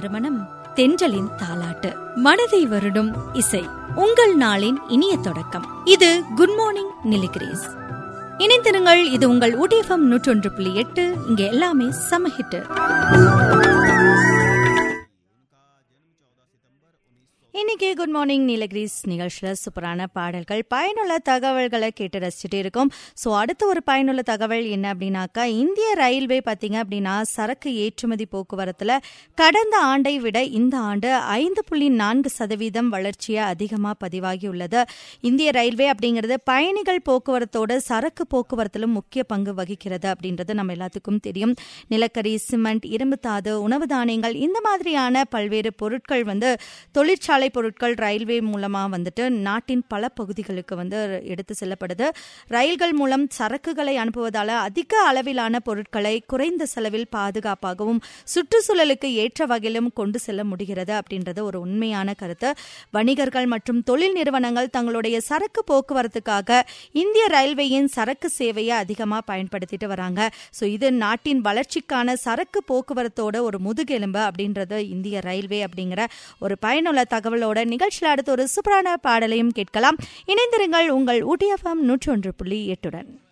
நறுமணம் தென்றலின் தாலாட்டு மனதை வருடும் இசை உங்கள் நாளின் இனிய தொடக்கம் இது குட் மார்னிங் நிலிகிரீஸ் இணைந்திருங்கள் இது உங்கள் ஊடிஎஃப்எம் நூற்றொன்று புள்ளி எட்டு இங்க எல்லாமே சமஹிட்டு இன்னைக்கு குட் மார்னிங் நீலகிரிஸ் நிகழ்ச்சியில் சூப்பரான பாடல்கள் பயனுள்ள தகவல்களை கேட்டு ரசிச்சுட்டு இருக்கோம் ஸோ அடுத்த ஒரு பயனுள்ள தகவல் என்ன அப்படின்னாக்கா இந்திய ரயில்வே பார்த்தீங்க அப்படின்னா சரக்கு ஏற்றுமதி போக்குவரத்தில் கடந்த ஆண்டை விட இந்த ஆண்டு ஐந்து புள்ளி நான்கு சதவீதம் வளர்ச்சியை அதிகமாக பதிவாகி உள்ளது இந்திய ரயில்வே அப்படிங்கிறது பயணிகள் போக்குவரத்தோட சரக்கு போக்குவரத்திலும் முக்கிய பங்கு வகிக்கிறது அப்படின்றது நம்ம எல்லாத்துக்கும் தெரியும் நிலக்கரி சிமெண்ட் இரும்பு தாது உணவு தானியங்கள் இந்த மாதிரியான பல்வேறு பொருட்கள் வந்து தொழிற்சாலை பொருட்கள் ரயில்வே மூலமாக வந்துட்டு நாட்டின் பல பகுதிகளுக்கு வந்து எடுத்து செல்லப்படுது ரயில்கள் மூலம் சரக்குகளை அனுப்புவதால் அதிக அளவிலான பொருட்களை குறைந்த செலவில் பாதுகாப்பாகவும் சுற்றுச்சூழலுக்கு ஏற்ற வகையிலும் கொண்டு செல்ல முடிகிறது அப்படின்றது ஒரு உண்மையான கருத்து வணிகர்கள் மற்றும் தொழில் நிறுவனங்கள் தங்களுடைய சரக்கு போக்குவரத்துக்காக இந்திய ரயில்வேயின் சரக்கு சேவையை அதிகமாக பயன்படுத்திட்டு வராங்க ஸோ இது நாட்டின் வளர்ச்சிக்கான சரக்கு போக்குவரத்தோட ஒரு முதுகெலும்பு அப்படின்றது இந்திய ரயில்வே அப்படிங்கிற ஒரு பயனுள்ள தகவலோட நிகழ்ச்சியில் அடுத்து ஒரு சூப்பரான பாடலையும் கேட்கலாம் இணைந்திருங்கள் உங்கள் ஊட்டிஎஃப்எம் நூற்றி ஒன்று புள்ளி எட்டுடன்